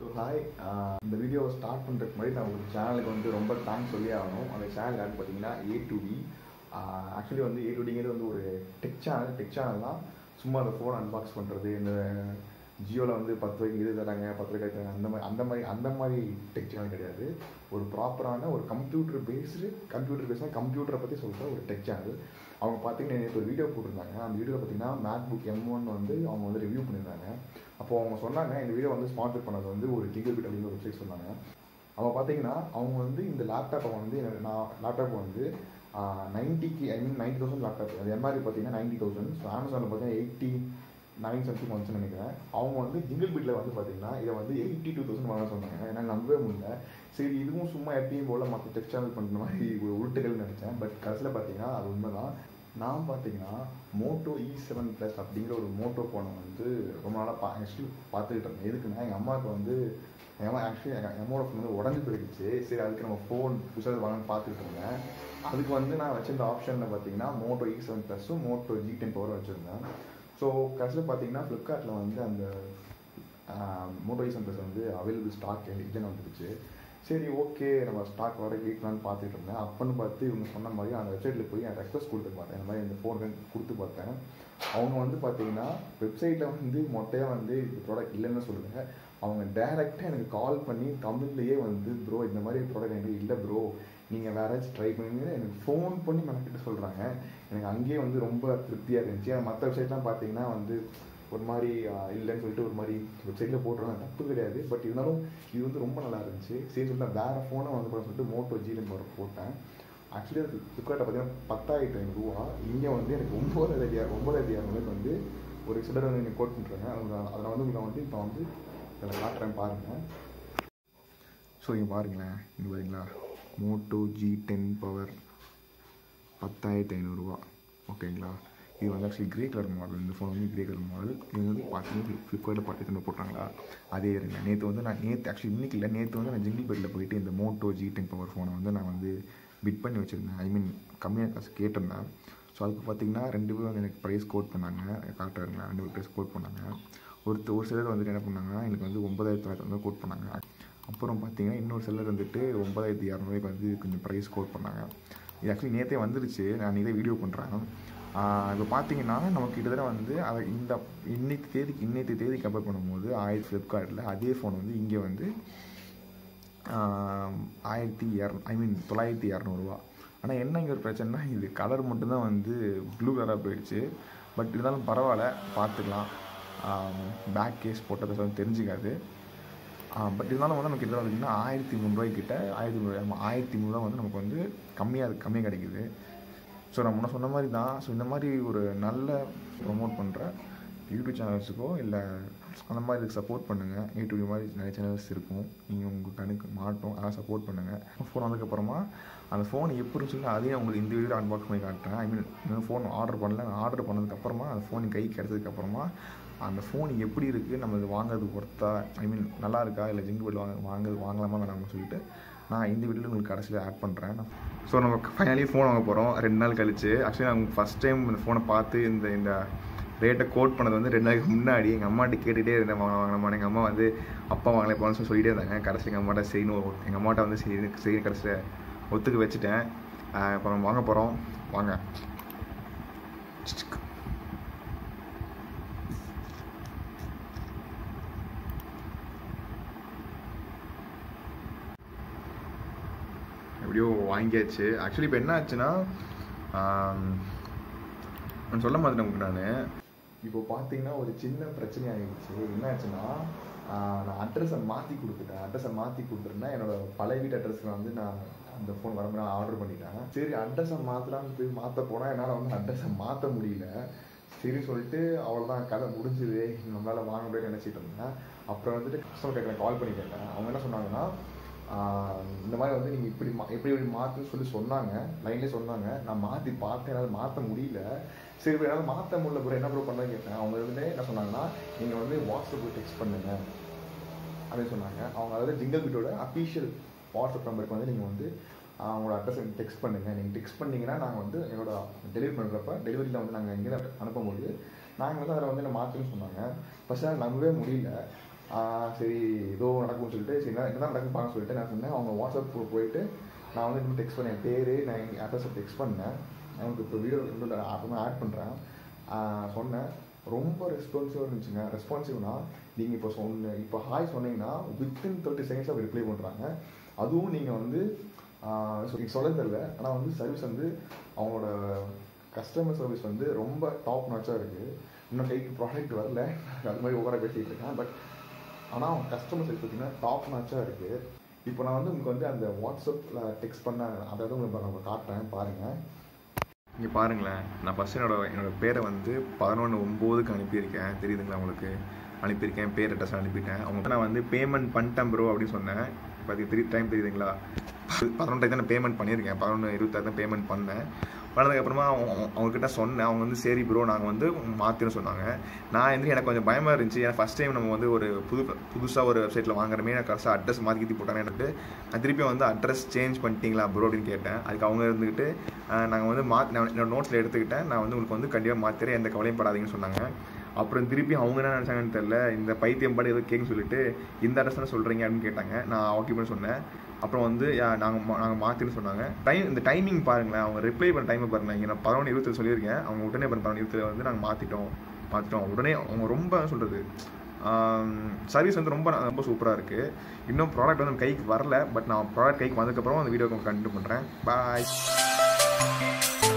hi இந்த வீடியோவை start பண்ணுறதுக்கு முன்னாடி நான் ஒரு சேனலுக்கு வந்து ரொம்ப தேங்க்ஸ் சொல்லி ஆகணும் அந்த சேனல் யாருன்னு பார்த்தீங்கன்னா ஏ டு டி ஆக்சுவலி வந்து ஏ டு டிங்கிறது வந்து ஒரு டெக் சேனல் டெக் சேனல் தான் சும்மா அந்த ஃபோன் அன்பாக்ஸ் பண்ணுறது இந்த ஜியோவில் வந்து பத்து ரூபாய்க்கு இது தராங்க பத்து ரூபாய்க்கு தராங்க அந்த மாதிரி அந்த மாதிரி அந்த மாதிரி டெக் சேனல் கிடையாது ஒரு ப்ராப்பரான ஒரு கம்ப்யூட்டர் பேஸ்டு கம்ப்யூட்டர் பேஸ்டாக கம்ப்யூட்டரை பற்றி சொல்கிற ஒரு டெக் சேனல் அவங்க பார்த்தீங்கன்னா நேற்று ஒரு வீடியோ போட்டிருந்தாங்க அந்த வீடியோவில் பார்த்தீங்கன்னா மேக் புக் எம் ஒன் வந்து அவங்க வந்து ரிவ்யூ பண்ணியிருந்தாங்க அப்போ அவங்க சொன்னாங்க இந்த வீடியோ வந்து ஸ்பான்சர் பண்ணது வந்து ஒரு டிகல் பிட் அப்படின்னு ஒரு வெப்சைட் சொன்னாங்க அவங்க பார்த்தீங்கன்னா அவங்க வந்து இந்த லேப்டாப்பை வந்து எனக்கு நான் லேப்டாப் வந்து நைன்ட்டிக்கு I mean ninety thousand laptop அது எம்ஆர்பி பார்த்தீங்கன்னா நைன்டி தௌசண்ட் ஸோ அமேசானில் பார்த்தீங்கன்னா எயிட்டி நைன் சம்திங் வந்துச்சுன்னு நினைக்கிறேன் அவங்க வந்து ஜிங்கிள் பிட்டில் வந்து பார்த்தீங்கன்னா இதை வந்து எயிட்டி டூ தௌசண்ட் வாங்க சொன்னாங்க என்னால் நம்பவே முடியல சரி இதுவும் சும்மா எப்பயும் போல் மற்ற டெக் சேனல் பண்ணுற மாதிரி ஒரு உருட்டுகள் நினச்சேன் பட் கடைசியில் பார்த்தீங்கன்னா அது உண்மை தான் நான் பார்த்தீங்கன்னா மோட்டோ இ செவன் ப்ளஸ் அப்படிங்கிற ஒரு மோட்டோ ஃபோனை வந்து ரொம்ப நாளாக பா ஆக்சுவலி பார்த்துக்கிட்டு இருந்தேன் எதுக்குன்னா எங்கள் அம்மாவுக்கு வந்து எங்கள் அம்மா ஆக்சுவலி எங்கள் அம்மாவோட ஃபோன் வந்து உடஞ்சி போயிடுச்சு சரி அதுக்கு நம்ம ஃபோன் புதுசாக வாங்கன்னு பார்த்துக்கிட்டு இருந்தேன் அதுக்கு வந்து நான் வச்சிருந்த ஆப்ஷனில் பார்த்தீங்கன்னா மோட்டோ இ செவன் ப்ளஸும் மோட்டோ ஜி டென் பவர் வச்சுருந்தேன் ஸோ கடைசியில் பார்த்தீங்கன்னா ஃப்ளிப்கார்ட்டில் வந்து அந்த மோட்டோ இ செவன் ப்ளஸ் வந்து அவைலபிள் ஸ்டாக் இல்லைன்னு வந்துடுச்சு சரி ஓகே நம்ம ஸ்டாக் வர கேட்கலான்னு பார்த்துட்டு இருந்தேன் அப்போன்னு பார்த்து இவங்க சொன்ன மாதிரி அந்த வெப்சைட்டில் போய் நான் ரெக்வஸ்ட் கொடுத்து பார்த்தேன் இந்த மாதிரி இந்த ஃபோன் கொடுத்து பார்த்தேன் அவங்க வந்து பார்த்தீங்கன்னா வெப்சைட்டில் வந்து மொட்டையாக வந்து இந்த ப்ராடக்ட் இல்லைன்னு சொல்லுங்கள் அவங்க டைரெக்டாக எனக்கு கால் பண்ணி தமிழ்லேயே வந்து ப்ரோ இந்த மாதிரி ப்ராடக்ட் எனக்கு இல்லை ப்ரோ நீங்கள் வேற ஏதாச்சும் ட்ரை பண்ணுங்க எனக்கு ஃபோன் பண்ணி மெனக்கிட்ட சொல்கிறாங்க எனக்கு அங்கேயே வந்து ரொம்ப திருப்தியாக இருந்துச்சு மற்ற வெப்சைட்லாம் பார்த்தீங்கன்னா வந்து ஒரு மாதிரி இல்லைன்னு சொல்லிட்டு ஒரு மாதிரி வெப்சைட்டில் போட்டுருவாங்க தப்பு கிடையாது பட் இருந்தாலும் இது வந்து ரொம்ப நல்லா இருந்துச்சு சரி சொல்லிட்டு நான் வேறு ஃபோனை வந்து கூட சொல்லிட்டு மோட்டோ ஜிலன் வர போட்டேன் ஆக்சுவலி அது ஃப்ளிப்கார்ட்டில் பார்த்தீங்கன்னா பத்தாயிரத்தி ஐநூறுரூவா இங்கே வந்து எனக்கு ஒம்பதாயிரத்தி ஒம்பதாயிரத்தி இரநூறுக்கு வந்து ஒரு சிலர் வந்து எனக்கு கோட் பண்ணுறாங்க அதில் வந்து உங்களை வந்து இப்போ வந்து இதில் காட்டுறேன் பாருங்கள் ஸோ இங்கே பாருங்களேன் இங்கே பாருங்களா மோட்டோ ஜி டென் பவர் பத்தாயிரத்தி ஐநூறுரூவா ஓகேங்களா இது வந்து ஆக்சுவலி கிரே கலர் மாடல் இந்த ஃபோன் வந்து கிரே கலர் மாடல் இது வந்து பார்த்தீங்கன்னா ஃப்ளிப்கார்ட்டில் பார்த்து போட்டாங்களா அதே இருங்க நேற்று வந்து நான் நேற்று ஆக்சுவலி இன்னைக்கு இல்லை நேற்று வந்து நான் ஜிங்கிள் பெட்டில் போயிட்டு இந்த மோட்டோ ஜி டென் பவர் ஃபோனை வந்து நான் வந்து பிட் பண்ணி வச்சுருந்தேன் ஐ மீன் கம்மியாக காசு கேட்டிருந்தேன் ஸோ அதுக்கு பார்த்தீங்கன்னா ரெண்டு பேரும் வந்து எனக்கு ப்ரைஸ் கோட் பண்ணாங்க காட்டுறாங்க ரெண்டு பேர் ப்ரைஸ் கோட் பண்ணாங்க ஒருத்தர் ஒரு சிலர் வந்துட்டு என்ன பண்ணாங்கன்னா எனக்கு வந்து ஒன்பதாயிரத்தி தொள்ளாயிரத்தி வந்து கோட் பண்ணாங்க அப்புறம் பார்த்தீங்கன்னா இன்னொரு சிலர் வந்துட்டு ஒன்பதாயிரத்தி இரநூறுவாய்க்கு வந்து கொஞ்சம் ப்ரைஸ் கோட் பண்ணாங்க இது ஆக்சுவலி நேற்றே வந்துருச்சு நான் இதே வீடியோ பண்ணுறேன் இப்போ பார்த்தீங்கன்னா நமக்கு கிட்டத்தட்ட வந்து அதை இந்த இன்னைக்கு தேதிக்கு இன்னைக்கு தேதி கம்பேர் பண்ணும்போது ஆயிரத்தி ஃப்ளிப்கார்ட்டில் அதே ஃபோன் வந்து இங்கே வந்து ஆயிரத்தி இரநூ ஐ மீன் தொள்ளாயிரத்தி இரநூறுவா ஆனால் என்ன இங்கே ஒரு பிரச்சனைனா இது கலர் மட்டும்தான் வந்து ப்ளூ கலராக போயிடுச்சு பட் இருந்தாலும் பரவாயில்ல பார்த்துக்கலாம் பேக் கேஸ் போட்டதை வந்து தெரிஞ்சுக்காது பட் இருந்தாலும் வந்து நமக்கு கிட்ட பார்த்தீங்கன்னா ஆயிரத்தி முந்நூறுவாய்க்கிட்ட ஆயிரத்தி முந்நூறு ஆயிரத்தி முந்நூறுவா வந்து நமக்கு வந்து கம்மியாக கம்மியாக கிடைக்குது ஸோ நான் முன்ன சொன்ன மாதிரி தான் ஸோ இந்த மாதிரி ஒரு நல்ல ப்ரொமோட் பண்ணுற யூடியூப் சேனல்ஸுக்கோ இல்லை அந்த மாதிரி இதுக்கு சப்போர்ட் பண்ணுங்கள் யூடியூப் மாதிரி நிறைய சேனல்ஸ் இருக்கும் நீங்கள் உங்கள் கணக்கு மாட்டோம் அதெல்லாம் சப்போர்ட் பண்ணுங்கள் ஃபோன் வந்ததுக்கப்புறமா அந்த ஃபோன் எப்படி சொல்லி அதையும் உங்களுக்கு இந்த வீடியோ அன்பாக்ஸ் பண்ணி காட்டுறேன் ஐ மீன் இன்னும் ஃபோன் ஆர்டர் பண்ணல நான் ஆர்டர் பண்ணதுக்கப்புறமா அந்த ஃபோன் கை கிடச்சதுக்கப்புறமா அந்த ஃபோன் எப்படி இருக்குது நம்ம இது வாங்குறதுக்கு ஒர்த்தா ஐ மீன் நல்லா இருக்கா இல்லை ஜிங்கு பில் வாங்க வாங்க வாங்கலாமா வேணாம்னு சொல்லிட்டு நான் இந்த வீடியோவில் உங்களுக்கு கடைசியில் ஆட் பண்ணுறேன் ஸோ நம்ம ஃபைனலி ஃபோன் வாங்க போகிறோம் ரெண்டு நாள் கழிச்சு ஆக்சுவலி நான் ஃபஸ்ட் டைம் இந்த ஃபோனை பார்த்து இந்த இந்த ரேட்டை கோட் பண்ணது வந்து ரெண்டு நாளைக்கு முன்னாடி எங்கள் அம்மாட்ட கேட்டுகிட்டே இருந்தேன் வாங்கினமா எங்கள் அம்மா வந்து அப்பா வாங்கலை போகணும்னு சொல்லி சொல்லிட்டே இருந்தாங்க கடைசி எங்கள் அம்மாட்ட செய்யணும் எங்கள் அம்மாட்ட வந்து செய் செய்ய கடைசியில் ஒத்துக்கு வச்சுட்டேன் இப்போ நம்ம வாங்க போகிறோம் வாங்க எப்படியோ வாங்கியாச்சு ஆக்சுவலி இப்போ என்ன ஆச்சுன்னா நான் சொல்ல மாதிரி உங்களுக்கு நான் இப்போ பார்த்தீங்கன்னா ஒரு சின்ன பிரச்சனை ஆகிடுச்சு என்ன ஆச்சுன்னா நான் அட்ரஸை மாற்றி கொடுத்துட்டேன் அட்ரஸை மாற்றி கொடுத்துருந்தேன் என்னோட பழைய வீட்டு அட்ரஸில் வந்து நான் அந்த ஃபோன் வர நான் ஆர்டர் பண்ணிட்டேன் சரி அட்ரஸை மாற்றலான்னு போய் மாற்ற போனால் என்னால் வந்து அட்ரஸை மாற்ற முடியல சரி சொல்லிட்டு அவ்வளோதான் கதை முடிஞ்சுது நம்மளால் வாங்க முடியும்னு நினச்சிட்டு இருந்தேன் அப்புறம் வந்துட்டு கஸ்டமர் கேட்குறேன் கால் பண்ணி கேட்டேன் அவங்க என்ன சொன்னாங்கன்னா இந்த மாதிரி வந்து நீங்கள் இப்படி மா எப்படி இப்படி மாற்றுன்னு சொல்லி சொன்னாங்க லைன்லேயே சொன்னாங்க நான் மாற்றி பார்த்தேன் என்னால் மாற்ற முடியல சரி இப்போ என்னால் மாற்ற முடியல ப்ரோ என்ன ப்ரோ பண்ண கேட்டேன் அவங்க வந்து என்ன சொன்னாங்கன்னா நீங்கள் வந்து வாட்ஸ்அப்பில் டெக்ஸ்ட் பண்ணுங்க அப்படின்னு சொன்னாங்க அவங்க அதாவது ஜிங்கல் பிட்டோட அஃபீஷியல் வாட்ஸ்அப் நம்பருக்கு வந்து நீங்கள் வந்து அவங்களோட அட்ரஸ் டெக்ஸ்ட் பண்ணுங்கள் நீங்கள் டெக்ஸ்ட் பண்ணிங்கன்னா நாங்கள் வந்து எங்களோட டெலிவரி பண்ணுறப்ப டெலிவரியில் வந்து நாங்கள் எங்கே அனுப்பும்போது நாங்கள் வந்து அதில் வந்து என்ன மாற்றுன்னு சொன்னாங்க ஃபஸ்ட்டு நம்பவே முடியல ஆஹ் சரி ஏதோ நடக்கும்னு சொல்லிட்டு சரி என்ன என்ன நடக்கும் பார்க்க சொல்லிட்டு நான் சொன்னேன் அவங்க வாட்ஸ்அப் போயிட்டு நான் வந்து இன்னும் டெக்ஸ்ட் பண்ணேன் பேர் நான் எங்கள் அட்ரஸை டெக்ஸ்ட் பண்ணேன் அவனுக்கு இப்போ வீடியோ அப்புறமா ஆட் பண்ணுறேன் சொன்னேன் ரொம்ப ரெஸ்பான்சிவாக இருந்துச்சுங்க ரெஸ்பான்சிவ்னா நீங்கள் இப்போ சொன்ன இப்போ ஹாய் சொன்னீங்கன்னா வித்தின் தேர்ட்டி செகண்ட்ஸ் அவர் ரிப்ளை பண்ணுறாங்க அதுவும் நீங்கள் வந்து ஆஹ் so இது சொல்ல தெரியல ஆனால் வந்து சர்வீஸ் வந்து அவங்களோட கஸ்டமர் சர்வீஸ் வந்து ரொம்ப டாப் நாச்சாக இருக்குது இன்னும் கைக்கு ப்ராடக்ட் வரல அது மாதிரி ஓவராக பேசிகிட்டு இருக்கேன் பட் ஆனால் அவங்க கஸ்டமர் சர்வீஸ் பார்த்தீங்கன்னா டாப் நாச்சாக இருக்குது இப்போ நான் வந்து உங்களுக்கு வந்து அந்த வாட்ஸ்அப்பில் டெக்ஸ்ட் பண்ண அதாவது உங்களுக்கு நான் காட்டுறேன் பாருங்கள் இங்கே பாருங்களேன் நான் ஃபஸ்ட் என்னோட என்னோட பேரை வந்து பதினொன்று ஒம்போதுக்கு அனுப்பியிருக்கேன் தெரியுதுங்களா உங்களுக்கு அனுப்பியிருக்கேன் பேர் அட்ரஸ் அனுப்பிட்டேன் அவங்க நான் வந்து பேமெண்ட் பண்ணிட்டேன் ப்ரோ அப்படின்னு சொன்னேன் இப்போ த்ரீ டைம் தெரியுதுங்களா பதினொன்றாயிரம் தான் பேமெண்ட் பண்ணியிருக்கேன் பதினொன்று இருபத்தாயிரம் தான் பேமெண்ட் பண்ணேன் பண்ணதுக்கப்புறமா அவங்க அவங்கக்கிட்ட சொன்னேன் அவங்க வந்து சரி ப்ரோ நாங்கள் வந்து மாற்றினு சொன்னாங்க நான் வந்து எனக்கு கொஞ்சம் பயமாக இருந்துச்சு ஏன்னா ஃபஸ்ட் டைம் நம்ம வந்து ஒரு புது புதுசாக ஒரு வெப்சைட்டில் வாங்குறமே எனக்கு கரெக்டாக அட்ரஸ் மாற்றி கீத்தி போட்டாங்க எனக்கு நான் திருப்பி வந்து அட்ரஸ் சேஞ்ச் பண்ணிட்டீங்களா ப்ரோ அப்படின்னு கேட்டேன் அதுக்கு அவங்க இருந்துக்கிட்டு நாங்கள் வந்து மா நான் என்னோட நோட்ஸில் எடுத்துக்கிட்டேன் நான் வந்து உங்களுக்கு வந்து கண்டிப்பாக மாற்றிறேன் எந்த கவலையும் படாதீங்கன்னு சொன்னாங்க அப்புறம் திருப்பி அவங்க என்ன நினச்சாங்கன்னு தெரில இந்த பைத்தியம் பாடு ஏதோ கேட்க சொல்லிட்டு இந்த அட்ரஸ் தானே சொல்கிறீங்க அப்படின்னு கேட்டாங்க நான் ஓகே பண்ணி சொன்னேன் அப்புறம் வந்து நாங்கள் நாங்கள் மாற்றின்னு சொன்னாங்க டைம் இந்த டைமிங் பாருங்களேன் அவங்க ரிப்ளை பண்ண டைமை பாருங்களேன் இங்கே நான் பதினொன்று இருபத்தி சொல்லியிருக்கேன் அவங்க உடனே பண்ண பதினொன்று இருபத்தி வந்து நாங்கள் மாற்றிட்டோம் மாற்றிட்டோம் உடனே அவங்க ரொம்ப சொல்கிறது சர்வீஸ் வந்து ரொம்ப ரொம்ப சூப்பராக இருக்குது இன்னும் ப்ராடக்ட் வந்து கைக்கு வரல பட் நான் ப்ராடக்ட் கைக்கு வந்ததுக்கப்புறம் அந்த வீடியோ கண்டினியூ பண்ணுறேன் பாய்